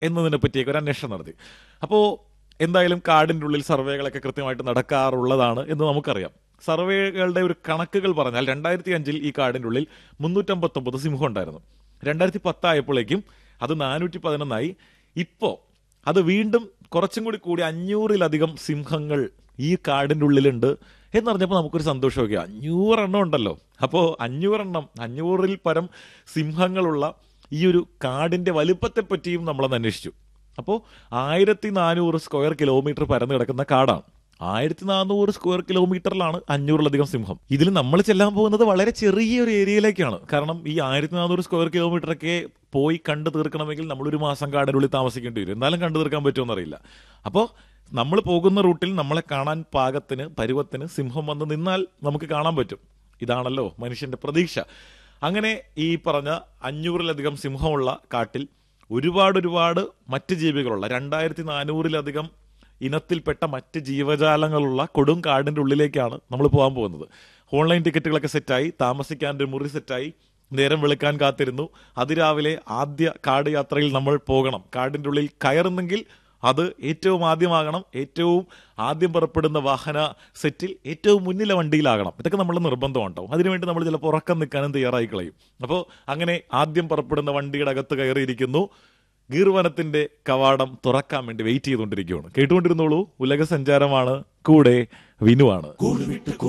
എന്നതിനെ പറ്റിയൊക്കെ ഒരു അന്വേഷണം നടത്തി അപ്പോൾ എന്തായാലും കാടിൻ്റെ ഉള്ളിൽ സർവേകളൊക്കെ കൃത്യമായിട്ട് നടക്കാറുള്ളതാണ് എന്ന് നമുക്കറിയാം സർവേകളുടെ ഒരു കണക്കുകൾ പറഞ്ഞാൽ രണ്ടായിരത്തി അഞ്ചിൽ ഈ കാടിൻ്റെ ഉള്ളിൽ മുന്നൂറ്റമ്പത്തൊമ്പത് സിംഹം ഉണ്ടായിരുന്നു രണ്ടായിരത്തി പത്തായപ്പോഴേക്കും അത് നാനൂറ്റി പതിനൊന്നായി ഇപ്പോൾ അത് വീണ്ടും കുറച്ചും കൂടി കൂടി അഞ്ഞൂറിലധികം സിംഹങ്ങൾ ഈ കാടിൻ്റെ ഉള്ളിലുണ്ട് എന്നറിഞ്ഞപ്പോൾ നമുക്കൊരു സന്തോഷമൊക്കെ അഞ്ഞൂറെണ്ണം ഉണ്ടല്ലോ അപ്പോൾ അഞ്ഞൂറെണ്ണം അഞ്ഞൂറിൽ പരം സിംഹങ്ങളുള്ള ഈ ഒരു കാടിൻ്റെ വലുപ്പത്തെ പറ്റിയും നമ്മളൊന്ന് അന്വേഷിച്ചു അപ്പോൾ ആയിരത്തി നാനൂറ് സ്ക്വയർ കിലോമീറ്റർ പരന്നു കിടക്കുന്ന കാടാണ് ആയിരത്തി നാനൂറ് സ്ക്വയർ കിലോമീറ്ററിലാണ് അഞ്ഞൂറിലധികം സിംഹം ഇതിൽ നമ്മൾ ചെല്ലാൻ പോകുന്നത് വളരെ ചെറിയൊരു ഏരിയയിലേക്കാണ് കാരണം ഈ ആയിരത്തി നാനൂറ് സ്ക്വയർ കിലോമീറ്റർ ഒക്കെ പോയി കണ്ടു തീർക്കണമെങ്കിൽ നമ്മളൊരു മാസം കാടിനുള്ളിൽ താമസിക്കേണ്ടി വരും എന്നാലും കണ്ടു തീർക്കാൻ പറ്റുമെന്ന് അറിയില്ല അപ്പോൾ നമ്മൾ പോകുന്ന റൂട്ടിൽ നമ്മളെ കാണാൻ പാകത്തിന് പരുവത്തിന് സിംഹം വന്ന് നിന്നാൽ നമുക്ക് കാണാൻ പറ്റും ഇതാണല്ലോ മനുഷ്യന്റെ പ്രതീക്ഷ അങ്ങനെ ഈ പറഞ്ഞ അഞ്ഞൂറിലധികം സിംഹമുള്ള കാട്ടിൽ ഒരുപാട് ഒരുപാട് മറ്റ് ജീവികളുള്ള രണ്ടായിരത്തി നാനൂറിലധികം ഇനത്തിൽപ്പെട്ട മറ്റ് ജീവജാലങ്ങളുള്ള കൊടും കാടിന്റെ ഉള്ളിലേക്കാണ് നമ്മൾ പോകാൻ പോകുന്നത് ഓൺലൈൻ ടിക്കറ്റുകളൊക്കെ സെറ്റായി താമസിക്കാൻ ഒരു മുറി സെറ്റായി നേരം വെളുക്കാൻ കാത്തിരുന്നു അതിരാവിലെ ആദ്യ കാട് യാത്രയിൽ നമ്മൾ പോകണം കാടിന്റെ ഉള്ളിൽ കയറുന്നെങ്കിൽ അത് ഏറ്റവും ആദ്യമാകണം ഏറ്റവും ആദ്യം പുറപ്പെടുന്ന വാഹന സെറ്റിൽ ഏറ്റവും മുന്നിലെ വണ്ടിയിലാകണം ഇതൊക്കെ നമ്മൾ നിർബന്ധമാണ് കേട്ടോ അതിനുവേണ്ടി നമ്മൾ ചിലപ്പോൾ ഉറക്കം നിൽക്കാനും തയ്യാറായി കളയും അപ്പോൾ അങ്ങനെ ആദ്യം പുറപ്പെടുന്ന വണ്ടിയുടെ അകത്ത് കയറിയിരിക്കുന്നു ഗീർവനത്തിന്റെ കവാടം തുറക്കാൻ വേണ്ടി വെയിറ്റ് ചെയ്തുകൊണ്ടിരിക്കുകയാണ് കേട്ടുകൊണ്ടിരുന്നോളൂ ഉലക സഞ്ചാരമാണ് കൂടെ വിനുവാണ്